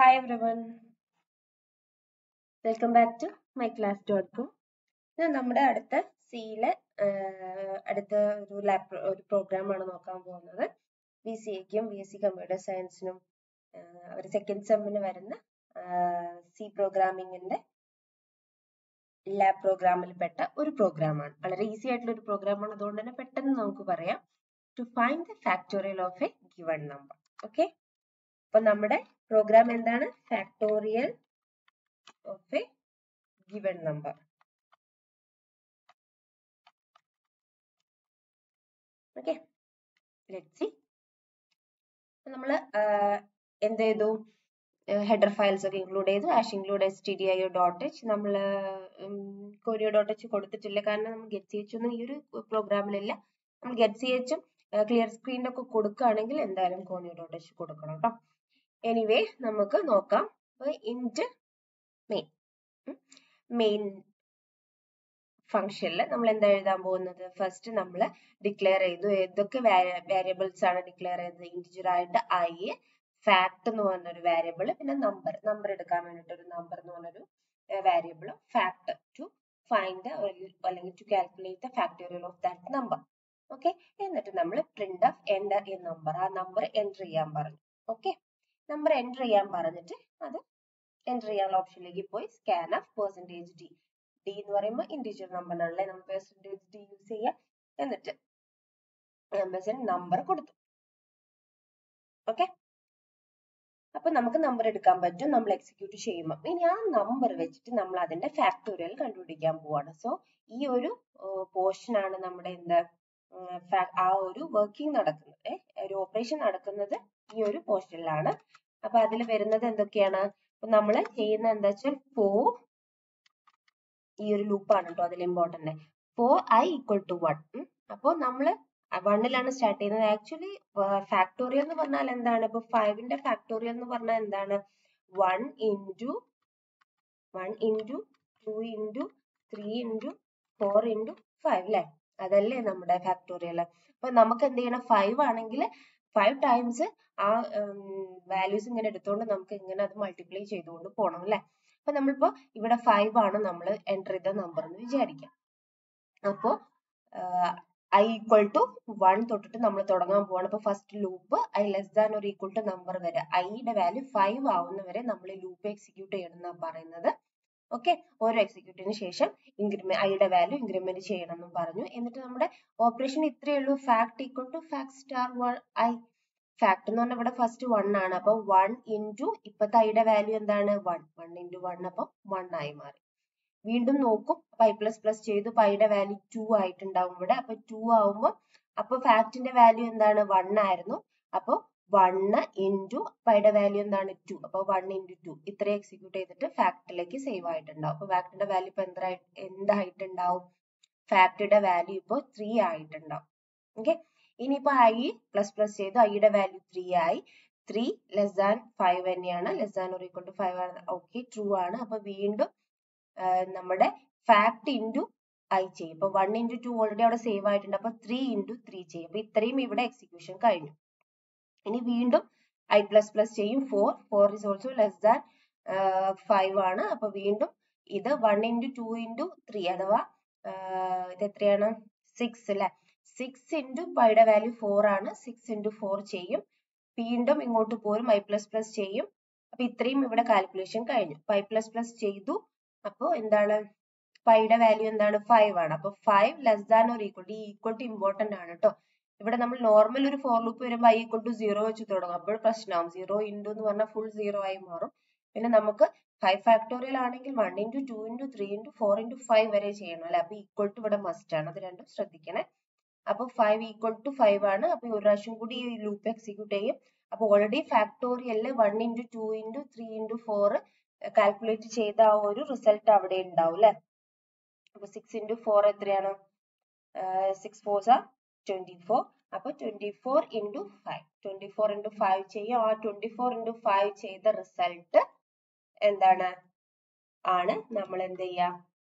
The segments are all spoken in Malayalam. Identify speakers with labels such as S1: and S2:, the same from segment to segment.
S1: Hi everyone. Welcome back to my class dot com ഇത് നമ്മുടെ അടുത്ത സിയിലെ അടുത്ത ഒരു ലാബ് ഒരു പ്രോഗ്രാമാണ് നോക്കാൻ പോകുന്നത് ബി സി എക്കും ബി എസ് സി കമ്പ്യൂട്ടർ സയൻസിനും അവർ സെക്കൻഡ് സെമ്മിന് വരുന്ന സി പ്രോഗ്രാമിങ്ങിന്റെ ലാബ് പ്രോഗ്രാമിൽ പെട്ട ഒരു പ്രോഗ്രാമാണ് വളരെ ഈസി ആയിട്ടുള്ള ഒരു പ്രോഗ്രാമാണ് അതുകൊണ്ട് തന്നെ പെട്ടെന്ന് നമുക്ക് പറയാം to find the factorial of a given number okay അപ്പൊ നമ്മുടെ പ്രോഗ്രാം എന്താണ് factorial of a given number. Okay, let's see. നമ്മൾ എന്ത് ചെയ്തു ഹെഡർ ഫയൽസ് ഒക്കെ ഇൻക്ലൂഡ് ചെയ്തു hash include S T D I dot H നമ്മൾ കോരിയോ ഡോട്ട് എച്ച് കൊടുത്തിട്ടില്ല കാരണം നമ്മൾ ഗെറ്റ് സി എച്ച് ഒന്നും ഈ ഒരു പ്രോഗ്രാമിലില്ല നമ്മൾ ഗെറ്റ് സി എച്ചും ക്ലിയർ സ്ക്രീനൊക്കെ കൊടുക്കുകയാണെങ്കിൽ എന്തായാലും കോണിയോ ഡോട്ട് എച്ച് കൊടുക്കണം കേട്ടോ എനിവേ നമുക്ക് നോക്കാം ഇൻറ്റ് മെയിൻ മെയിൻ ഫംഗ്ഷനിൽ നമ്മൾ എന്താ എഴുതാൻ പോകുന്നത് ഫസ്റ്റ് നമ്മൾ ഡിക്ലെയർ ചെയ്തു ഏതൊക്കെ വേരിയബിൾസ് ആണ് ഡിക്ലെയർ ചെയ്തത് ഇന്റിജർ ആയിട്ട് ഐ ഫാക്ട് എന്ന് പറഞ്ഞൊരു വേരിയബിൾ പിന്നെ നമ്പർ നമ്പർ എടുക്കാൻ വേണ്ടിയിട്ട് ഒരു നമ്പർ എന്ന് പറഞ്ഞൊരു വേരിയബിൾ ഫാക്ട് ടു ഫൈൻഡ് അല്ലെങ്കിൽ to calculate the factorial of that number okay എന്നിട്ട് നമ്മൾ print of enter a number ആ നമ്പർ എൻ്റർ ചെയ്യാൻ പറഞ്ഞു ഓക്കെ നമ്പർ എൻ്റർ ചെയ്യാൻ പറഞ്ഞിട്ട് അത് എൻ്റർ ചെയ്യാനുള്ള ഓപ്ഷനിലേക്ക് പോയി scanf percentage D D എന്ന് പറയുമ്പോൾ ഇൻഡിവിജ്വൽ നമ്പറിനാണല്ലേ നമ്മൾ പെർസെൻറ്റേജ് ഡി യൂസ് ചെയ്യുക എന്നിട്ട് നമ്പേഴ്സിന് നമ്പർ കൊടുത്തു ഓക്കെ അപ്പൊ നമുക്ക് നമ്പർ എടുക്കാൻ പറ്റും നമ്മൾ എക്സിക്യൂട്ട് ചെയ്യുമ്പോൾ ഇനി ആ നമ്പർ വെച്ചിട്ട് നമ്മൾ അതിന്റെ ഫാക്ടോറിയൽ കണ്ടുപിടിക്കാൻ പോവാണ് സോ ഈ ഒരു പോർഷൻ ആണ് നമ്മുടെ എന്താ ആ ഒരു വർക്കിംഗ് നടക്കുന്നത് ഒരു ഓപ്പറേഷൻ നടക്കുന്നത് ഈ ഒരു പോർഷനിലാണ് അപ്പൊ അതിൽ വരുന്നത് എന്തൊക്കെയാണ് അപ്പൊ നമ്മൾ ചെയ്യുന്ന എന്താ വെച്ചാൽ ഫോർ ഈ ഒരു ലൂപ്പാണ് കേട്ടോ അതിൽ important for I equal to one അപ്പോൾ നമ്മൾ വണ്ണിലാണ് സ്റ്റാർട്ട് ചെയ്യുന്നത് ആക്ച്വലി ഫാക്ടോറിയൽ എന്ന് പറഞ്ഞാൽ എന്താണ് ഇപ്പൊ ഫൈവിന്റെ ഫാക്ടോറിയൽ എന്ന് പറഞ്ഞാൽ എന്താണ് one into one into two into three into four into five അല്ലേ അതല്ലേ നമ്മുടെ ഫാക്ടോറിയൽ അപ്പൊ നമുക്ക് എന്ത് ചെയ്യണം ഫൈവ് ആണെങ്കിൽ ഫൈവ് ടൈംസ് ആ വാല്യൂസ് ഇങ്ങനെ എടുത്തുകൊണ്ട് നമുക്ക് ഇങ്ങനെ അത് മൾട്ടിപ്ലൈ ചെയ്തുകൊണ്ട് പോകണം അല്ലെ അപ്പൊ നമ്മളിപ്പോ ഇവിടെ ഫൈവ് ആണ് നമ്മൾ എൻ്റർ ചെയ്ത നമ്പർ എന്ന് വിചാരിക്കാം അപ്പോ ഐ ഈക്വൽ ടു വൺ തൊട്ടിട്ട് നമ്മൾ തുടങ്ങാൻ പോവാണ് അപ്പൊ first loop I less than or equal to number വരെ ഐയുടെ വാല്യൂ ഫൈവ് ആവുന്ന വരെ നമ്മൾ ലൂപ്പ് എക്സിക്യൂട്ട് ചെയ്യണം എന്നാണ് പറയുന്നത് ഓക്കെ ഓരോ എക്സിക്യൂട്ടിന് ശേഷം ഇൻക്രിമെന്റ് ഐയുടെ വാല്യൂ ഇൻക്രിമെന്റ് ചെയ്യണം എന്ന് പറഞ്ഞു എന്നിട്ട് നമ്മുടെ ഓപ്പറേഷൻ ഇത്രയേ ഉള്ളൂ fact equal to fact star I fact എന്ന് പറഞ്ഞാൽ ഇവിടെ ഫസ്റ്റ് വൺ ആണ് അപ്പൊ വൺ ഇൻറ്റു ഇപ്പത്തെ ഐയുടെ വാല്യൂ എന്താണ് വൺ വൺ ഇൻറ്റു വൺ അപ്പൊ വൺ ആയി മാറി വീണ്ടും നോക്കും അപ്പൊ ഐ പ്ലസ് പ്ലസ് ചെയ്തു അപ്പൊ ഐയുടെ വാല്യൂ ടു ആയിട്ടുണ്ടാവും ഇവിടെ അപ്പൊ ടു ആവുമ്പോൾ അപ്പൊ ഫാക്ടിന്റെ വാല്യൂ എന്താണ് വൺ ആയിരുന്നു അപ്പൊ വണ്ണ് ഇൻറ്റു പൈയുടെ വാല്യൂ എന്താണ് ടു അപ്പൊ വൺ ഇൻറ്റു ടു ഇത്രയും എക്സിക്യൂട്ട് ചെയ്തിട്ട് ഫാക്ടിലേക്ക് സേവ് ആയിട്ടുണ്ടാവും അപ്പൊ ഫാക്ടിന്റെ വാല്യൂ ഇപ്പൊ എന്താ എന്തായിട്ടുണ്ടാവും ഫാക്ടിയുടെ വാല്യൂ ഇപ്പൊ ത്രീ ആയിട്ടുണ്ടാവും ഓക്കെ ഇനിയിപ്പോ ഐ പ്ലസ് പ്ലസ് ചെയ്തു ഐയുടെ വാല്യൂ ത്രീ ആയി ത്രീ ലെസ് ദാൻ ഫൈവ് തന്നെയാണ് less than or equal to five ആണ് ഓക്കെ ട്രൂ ആണ് അപ്പൊ വീണ്ടും നമ്മുടെ ഫാക്ട് ഇൻറ്റു ഐ ചെയ്യും ഇപ്പൊ വൺ ഇൻറ്റു ടു ഓൾറെഡി അവിടെ സേവ് ആയിട്ടുണ്ട് അപ്പൊ ത്രീ ഇൻറ്റു ത്രീ ചെയ്യും അപ്പൊ ഇത്രയും ഇവിടെ എക്സിക്യൂഷൻ കഴിഞ്ഞു ഇനി വീണ്ടും ഐ പ്ലസ് പ്ലസ് ചെയ്യും four four is also less than five ആണ് അപ്പൊ വീണ്ടും ഇത് one into two into three അഥവാ ഇത് എത്രയാണ് സിക്സ് അല്ലെ സിക്സ് ഇൻറ്റു പൈയുടെ വാല്യൂ ഫോർ ആണ് സിക്സ് ഇൻറ്റു ഫോർ ചെയ്യും വീണ്ടും ഇങ്ങോട്ട് പോരും ഐ പ്ലസ് പ്ലസ് ചെയ്യും അപ്പൊ ഇത്രയും ഇവിടെ കാൽക്കുലേഷൻ കഴിഞ്ഞു പൈ പ്ലസ് പ്ലസ് ചെയ്തു അപ്പൊ എന്താണ് പൈയുടെ വാല്യൂ എന്താണ് ഫൈവ് ആണ് അപ്പൊ five less than or equal ഈ ഈക്വൽ ടു ഇമ്പോർട്ടന്റ് ആണ് കേട്ടോ ഇവിടെ നമ്മൾ നോർമൽ ഒരു ഫോർ ലൂപ്പ് വരുമ്പോൾ ഐ ഈക്വൽ ടു സീറോ വെച്ച് തുടങ്ങും അപ്പോൾ പ്രശ്നമാവും സീറോ ഇൻറ്റു എന്ന് പറഞ്ഞാൽ ഫുൾ സീറോ ആയി മാറും പിന്നെ നമുക്ക് ഫൈവ് ഫാക്ടോറിയൽ ആണെങ്കിൽ one into two into three into four into five വരെ ചെയ്യണം അല്ലെ അപ്പൊ ഈക്വൽ ടു ഇവിടെ മസ്റ്റ് ആണ് അത് രണ്ടും ശ്രദ്ധിക്കണേ അപ്പൊ ഫൈവ് ഈക്വൽ ടു ഫൈവ് ആണ് അപ്പൊ ഒരു പ്രാവശ്യം കൂടി ഈ ലൂപ്പ് എക്സിക്യൂട്ട് ചെയ്യും അപ്പൊ ഓൾറെഡി ഫാക്ടോറിയലില് one into two into three into four calculate ചെയ്ത ആ ഒരു റിസൾട്ട് അവിടെ ഉണ്ടാവും അല്ലെ അപ്പൊ സിക്സ് ഇൻറ്റു ഫോർ എത്രയാണ് സിക്സ് ഫോർസ് ആ ട്വന്റി ഫോർ അപ്പൊ twenty four into five twenty four into five ചെയ്യും ആ ട്വന്റി ഫോർ ഇൻറ്റു ഫൈവ് ചെയ്ത റിസൾട്ട് എന്താണ് ആണ് നമ്മൾ എന്ത് ചെയ്യുക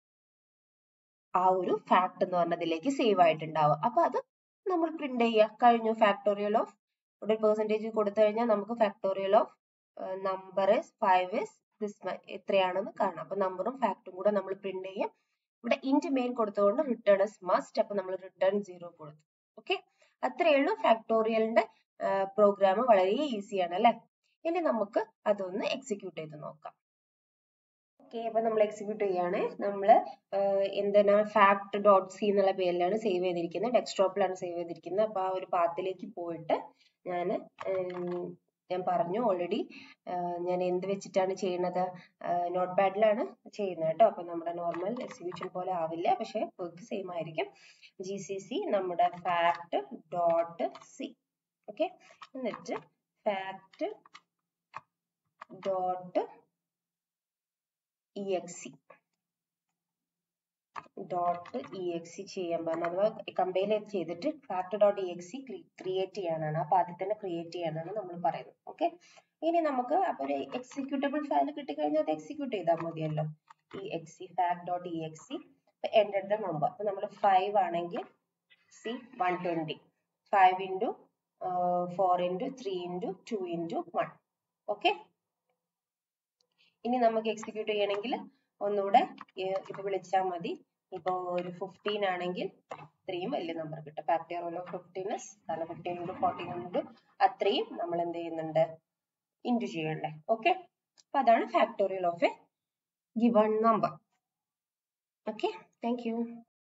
S1: ആ ഒരു ഫാക്ട് എന്ന് പറഞ്ഞതിലേക്ക് സേവ് ആയിട്ടുണ്ടാവുക അപ്പൊ അത് നമ്മൾ പ്രിന്റ് ചെയ്യുക കഴിഞ്ഞു ഫാക്ടോറിയൽ ഓഫ് ഇവിടെ പെർസെൻറ്റേജ് കൊടുത്തു കഴിഞ്ഞാൽ നമുക്ക് factorial of number five is this എത്രയാണെന്ന് കാണാം അപ്പൊ നമ്പറും ഫാക്ടും കൂടെ നമ്മൾ പ്രിന്റ് ചെയ്യും ഇവിടെ ഇന്റ് മെയിൻ കൊടുത്തുകൊണ്ട് റിട്ടേൺ ഇസ് മസ്റ്റ് അപ്പൊ നമ്മൾ റിട്ടേൺ സീറോ കൊടുത്തു ഓക്കെ അത്രയേ ഉള്ളൂ ഫാക്ടോറിയലിന്റെ പ്രോഗ്രാം വളരെ ഈസിയാണ് അല്ലെ ഇനി നമുക്ക് അതൊന്ന് എക്സിക്യൂട്ട് ചെയ്ത് നോക്കാം ഓക്കെ അപ്പൊ നമ്മൾ എക്സിക്യൂട്ട് ചെയ്യാണ് നമ്മൾ എന്താണ് ഫാക്ട് ഡോട്ട് സി എന്നുള്ള പേരിലാണ് സേവ് ചെയ്തിരിക്കുന്നത് ഡെസ്ക്ടോപ്പിലാണ് സേവ് ചെയ്തിരിക്കുന്നത് അപ്പൊ ആ ഒരു പാത്തിലേക്ക് പോയിട്ട് ഞാൻ ഞാൻ പറഞ്ഞു ഓൾറെഡി ഞാൻ എന്ത് വെച്ചിട്ടാണ് ചെയ്യുന്നത് നോട്ട് പാഡിലാണ് ചെയ്യുന്നത് കേട്ടോ അപ്പൊ നമ്മുടെ നോർമൽ എക്സിക്യൂഷൻ പോലെ ആവില്ല പക്ഷെ വർക്ക് സെയിം ആയിരിക്കും ജി സി സി നമ്മുടെ ഫാക്ട് ഡോട്ട് സി ഓക്കെ എന്നിട്ട് fact dot exe dot exe ചെയ്യാൻ പറഞ്ഞു അഥവാ കമ്പൈൽ ചെയ്തിട്ട് ഫാക്ട് ഡോട്ട് exe ക്രിയേറ്റ് ചെയ്യാനാണ് അപ്പൊ ആദ്യം തന്നെ ക്രിയേറ്റ് ചെയ്യാനാണ് നമ്മൾ പറയുന്നത് ഓക്കെ ഇനി നമുക്ക് അപ്പൊ ഒരു എക്സിക്യൂട്ടബിൾ ഫയൽ കിട്ടിക്കഴിഞ്ഞാൽ അത് എക്സിക്യൂട്ട് ചെയ്താൽ മതിയല്ലോ exe fact dot exe enter the number അപ്പൊ നമ്മൾ ഫൈവ് ആണെങ്കിൽ see one twenty five into four into three into two into one okay ഇനി നമുക്ക് എക്സിക്യൂട്ട് ചെയ്യണമെങ്കിൽ ഒന്നുകൂടെ ഇപ്പൊ വിളിച്ചാൽ മതി ഇപ്പൊ ഒരു ഫിഫ്റ്റീൻ ആണെങ്കിൽ ഇത്രയും വലിയ നമ്പർ കിട്ടും ഫാക്ടോറിയൽ ഓഫ് ഫിഫ്റ്റീൻസ് കാരണം ഫിഫ്റ്റീൻ ഇൻറ്റു ഫോർട്ടീൻ ഇൻറ്റു അത്രയും നമ്മൾ എന്ത് ചെയ്യുന്നുണ്ട് ഇൻറ്റു ചെയ്യണ്ടേ ഓക്കെ അപ്പൊ അതാണ് factorial of a given number okay thank U